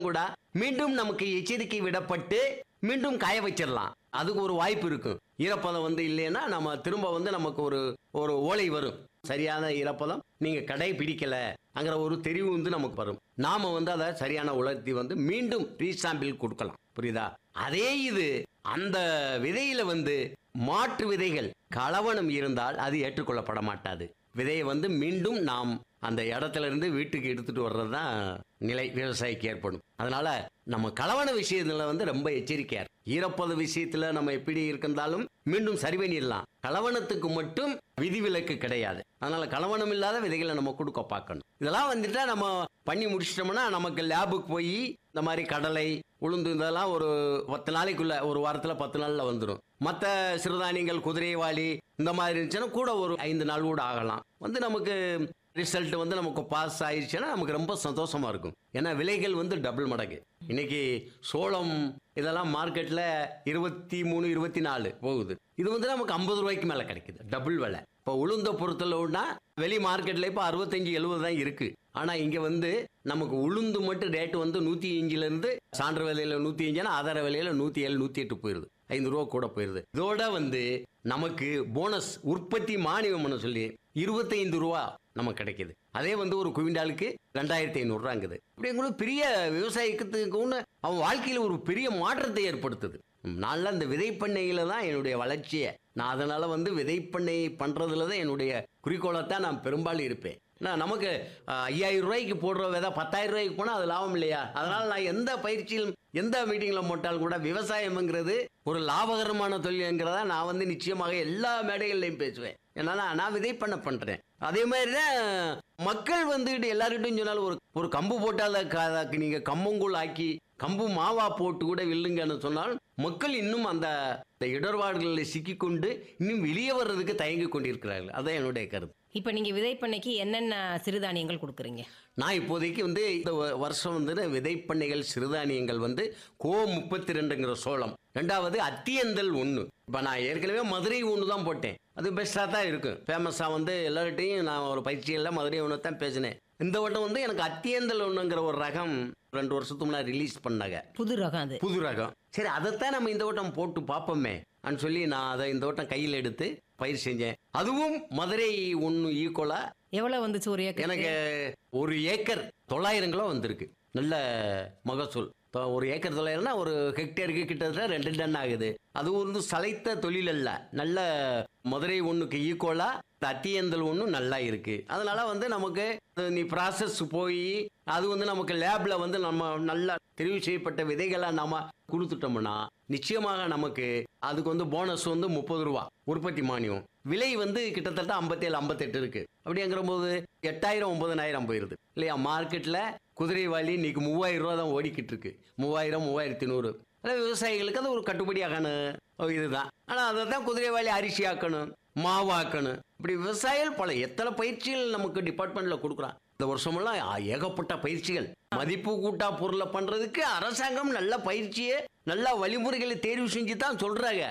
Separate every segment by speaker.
Speaker 1: கூட மீண்டும் நமக்கு எச்சரிக்கை விடப்பட்டு மீண்டும் காய வச்சிடலாம் அதுக்கு ஒரு வாய்ப்பு இருக்கும் ஈரப்பதம் வந்து இல்லைன்னா நம்ம திரும்ப வந்து நமக்கு ஒரு ஒரு ஓலை வரும் சரியான ஈரப்பதம் நீங்க கடை பிடிக்கல அங்கிற ஒரு தெரிவு வந்து நமக்கு வரும் நாம வந்து அதை சரியான உலர்த்தி வந்து மீண்டும் ரீசாம்பிள் கொடுக்கலாம் புரியுதா அதே இது அந்த விதையில வந்து மாற்று விதைகள் கலவனம் இருந்தால் அது ஏற்றுக்கொள்ளப்பட மாட்டாது விதையை வந்து மீண்டும் நாம் அந்த இடத்துல இருந்து வீட்டுக்கு எடுத்துட்டு வர்றது தான் நிலை விவசாயிக்கு ஏற்படும் அதனால நம்ம கலவன விஷயத்துல வந்து ரொம்ப எச்சரிக்கையா இருக்கு. ஈரப்பத விஷயத்துல நம்ம எப்படி இருந்தாலும் மீண்டும் சரி பண்ணிடலாம் கலவனத்துக்கு மட்டும் விதிவிலக்கு கிடையாது அதனால கலவனம் இல்லாத விதைகளை நம்ம கொடுக்க பார்க்கணும் இதெல்லாம் வந்துட்டா நம்ம பண்ணி முடிச்சிட்டோம்னா நமக்கு லேபுக்கு போய் இந்த மாதிரி கடலை உளுந்து இதெல்லாம் ஒரு பத்து நாளைக்குள்ள ஒரு வாரத்துல பத்து நாள்ல வந்துடும் மற்ற சிறுதானியங்கள் குதிரைவாளி இந்த மாதிரி இருந்துச்சுன்னா கூட ஒரு ஐந்து நாள் கூட ஆகலாம் வந்து நமக்கு ரிசல்ட் வந்து நமக்கு பாஸ் ஆயிடுச்சுன்னா நமக்கு ரொம்ப சந்தோஷமா இருக்கும் ஏன்னா விலைகள் வந்து டபுள் மடங்கு இன்னைக்கு சோளம் இதெல்லாம் மார்க்கெட்ல இருபத்தி மூணு இருபத்தி நாலு போகுது இது வந்து நமக்கு ஐம்பது ரூபாய்க்கு மேல கிடைக்குது டபுள் விலை இப்போ உளுந்த பொறுத்தளவுனா வெளி மார்க்கெட்ல இப்போ அறுபத்தஞ்சு எழுபது தான் இருக்கு ஆனா இங்க வந்து நமக்கு உளுந்து மட்டும் ரேட்டு வந்து நூத்தி அஞ்சுல இருந்து சான்று விலையில நூத்தி அஞ்சுனா ஆதார விலையில நூத்தி ஏழு நூத்தி எட்டு போயிருது ஐந்து ரூபா கூட போயிருது இதோட வந்து நமக்கு போனஸ் உற்பத்தி மானியம்னு சொல்லி இருபத்தைந்து ரூபா நமக்கு கிடைக்குது அதே வந்து ஒரு குவிண்டாலுக்கு ரெண்டாயிரத்தி ஐநூறுரூவாங்குது அப்படிங்கும்போது பெரிய விவசாயிக்கு ஒன்று அவன் வாழ்க்கையில் ஒரு பெரிய மாற்றத்தை ஏற்படுத்துது நான்லாம் இந்த விதைப்பண்ணையில தான் என்னுடைய வளர்ச்சியை நான் அதனால வந்து விதைப்பண்ணை பண்றதுல தான் என்னுடைய குறிக்கோளை தான் நான் பெரும்பாலும் இருப்பேன் நான் நமக்கு அஹ், ஐயாயிரம் ரூபாய்க்கு போடுற விதை பத்தாயிரம் ரூபாய்க்கு போனால் அது லாபம் இல்லையா அதனால நான் எந்த பயிற்சியிலும் எந்த மீட்டிங்கில் போட்டாலும் கூட விவசாயம்ங்கிறது ஒரு லாபகரமான தொழில்ங்கிறத நான் வந்து நிச்சயமாக எல்லா மேடைகள்லையும் பேசுவேன் ஏன்னா நான் நான் விதைப்பண்ண பண்றேன் அதே மாதிரி தான் மக்கள் வந்துட்டு எல்லார்கிட்டையும் சொன்னாலும் ஒரு ஒரு கம்பு போட்டால் அதுக்கு நீங்க கம்பங்கூழ் ஆக்கி கம்பு மாவா போட்டு கூட வில்லுங்கன்னு சொன்னால் மக்கள் இன்னும் அந்த இந்த இடர்பாடுகளில் சிக்கிக்கொண்டு இன்னும் வெளியே வர்றதுக்கு தயங்கி கொண்டிருக்கிறார்கள் அதான் என்னுடைய கருத்து
Speaker 2: இப்ப நீங்க விதைப்பண்ணைக்கு என்னென்ன சிறுதானியங்கள் கொடுக்குறீங்க
Speaker 1: நான் இப்போதைக்கு வந்து இந்த வ- வருஷம் வந்து விதைப்பண்ணைகள் சிறுதானியங்கள் வந்து கோ முப்பத்தி ரெண்டுங்கிற சோளம் ரெண்டாவது அத்தியந்தல் ஒன்று இப்போ நான் ஏற்கனவே மதுரை ஒன்று தான் போட்டேன் அது பெஸ்ட்டாக தான் இருக்கும் ஃபேமஸாக வந்து எல்லார்கிட்டையும் நான் ஒரு பயிற்சியில் மதுரை ஒன்று தான் பேசினேன் இந்த வட்டம் வந்து எனக்கு அத்தியந்தல் ஒன்றுங்கிற ஒரு ரகம் ரெண்டு வருஷத்துக்கு முன்னாடி ரிலீஸ் பண்ணாங்க
Speaker 2: புது ரகம் அது
Speaker 1: புது ரகம் சரி அதைத்தான் நம்ம இந்த வட்டம் போட்டு பார்ப்போமே அப்படின்னு சொல்லி நான் அதை இந்த வட்டம் கையில் எடுத்து பயிர் செஞ்சேன் அதுவும் மதுரை ஒன்று ஈக்குவலா
Speaker 2: எவ்வளவு வந்துச்சு ஒரு ஏக்கருக்கு?
Speaker 1: எனக்கு ஒரு ஏக்கர் தொள்ளாயிரம் கிலோ வந்திருக்கு நல்ல மகசூல் இப்போ ஒரு ஏக்கர் தொள்ளாயிரம்னா ஒரு ஹெக்டேருக்கு கிட்டத்தட்ட ரெண்டு டன் ஆகுது அது வந்து சளைத்த தொழில் அல்ல நல்ல மதுரை ஒன்றுக்கு ஈக்குவலா அத்தியந்தல் ஒன்றும் நல்லா இருக்கு அதனால வந்து நமக்கு அது நீ ப்ராசஸ் போய் அது வந்து நமக்கு லேப்ல வந்து நம்ம நல்லா தெரிவு செய்யப்பட்ட விதைகளை நாம கொடுத்துட்டோம்னா நிச்சயமாக நமக்கு அதுக்கு வந்து போனஸ் வந்து முப்பது ரூபா உற்பத்தி மானியம் விலை வந்து கிட்டத்தட்ட ஐம்பத்தேழு ஐம்பத்தெட்டு இருக்கு அப்படிங்கிற போது எட்டாயிரம் ஒன்பதனாயிரம் போயிருது இல்லையா மார்க்கெட்ல குதிரைவாளி இன்னைக்கு மூவாயிரம் ரூபா தான் ஓடிக்கிட்டு இருக்கு மூவாயிரம் மூவாயிரத்தி நூறு அதாவது விவசாயிகளுக்கு அது ஒரு கட்டுப்படியாகான ஒரு இதுதான் ஆனால் அதை தான் குதிரைவாளி அரிசி ஆக்கணும் மாவாக்கணும் இப்படி விவசாயிகள் பல எத்தனை பயிற்சிகள் நமக்கு டிபார்ட்மெண்ட்ல கொடுக்குறான் இந்த வருஷமெல்லாம் ஆ- ஏகப்பட்ட பயிற்சிகள் மதிப்பு கூட்டா பொருளை பண்றதுக்கு அரசாங்கம் நல்ல பயிற்சியை நல்ல வழிமுறைகளை தேர்வு செஞ்சு தான் சொல்றாங்க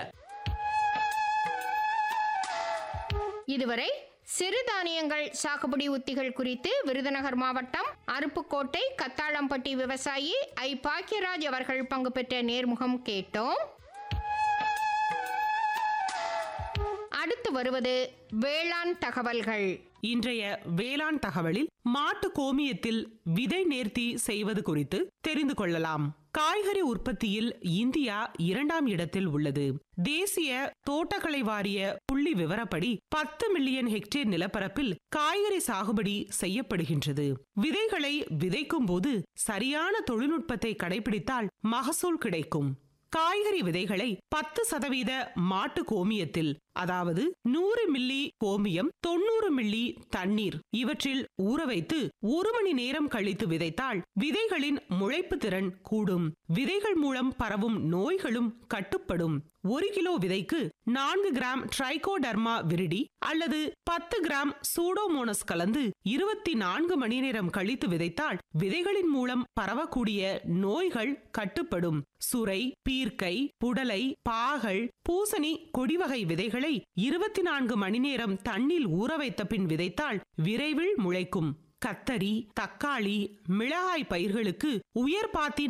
Speaker 3: இதுவரை சிறுதானியங்கள் சாகுபடி உத்திகள் குறித்து விருதுநகர் மாவட்டம் அருப்புக்கோட்டை கத்தாளம்பட்டி விவசாயி ஐ பாக்கியராஜ் அவர்கள் பங்கு பெற்ற நேர்முகம் கேட்டோம் அடுத்து வருவது வேளாண் தகவல்கள்
Speaker 4: இன்றைய வேளாண் தகவலில் மாட்டு கோமியத்தில் விதை நேர்த்தி செய்வது குறித்து தெரிந்து கொள்ளலாம் காய்கறி உற்பத்தியில் இந்தியா இரண்டாம் இடத்தில் உள்ளது தேசிய தோட்டக்கலை வாரிய புள்ளி விவரப்படி பத்து மில்லியன் ஹெக்டேர் நிலப்பரப்பில் காய்கறி சாகுபடி செய்யப்படுகின்றது விதைகளை விதைக்கும் போது சரியான தொழில்நுட்பத்தை கடைபிடித்தால் மகசூல் கிடைக்கும் காய்கறி விதைகளை பத்து சதவீத மாட்டு கோமியத்தில் அதாவது நூறு மில்லி கோமியம் தொண்ணூறு மில்லி தண்ணீர் இவற்றில் ஊற வைத்து ஒரு மணி நேரம் கழித்து விதைத்தால் விதைகளின் முளைப்பு திறன் கூடும் விதைகள் மூலம் பரவும் நோய்களும் கட்டுப்படும் ஒரு கிலோ விதைக்கு நான்கு கிராம் ட்ரைகோடர்மா விரிடி அல்லது பத்து கிராம் சூடோமோனஸ் கலந்து இருபத்தி நான்கு மணி நேரம் கழித்து விதைத்தால் விதைகளின் மூலம் பரவக்கூடிய நோய்கள் கட்டுப்படும் சுரை பீர்க்கை புடலை பாகல் பூசணி கொடிவகை விதைகளை இருபத்தி நான்கு மணி நேரம் தண்ணீர் ஊற வைத்த பின் விதைத்தால் விரைவில் முளைக்கும் கத்தரி தக்காளி மிளகாய் பயிர்களுக்கு உயர் பாத்தி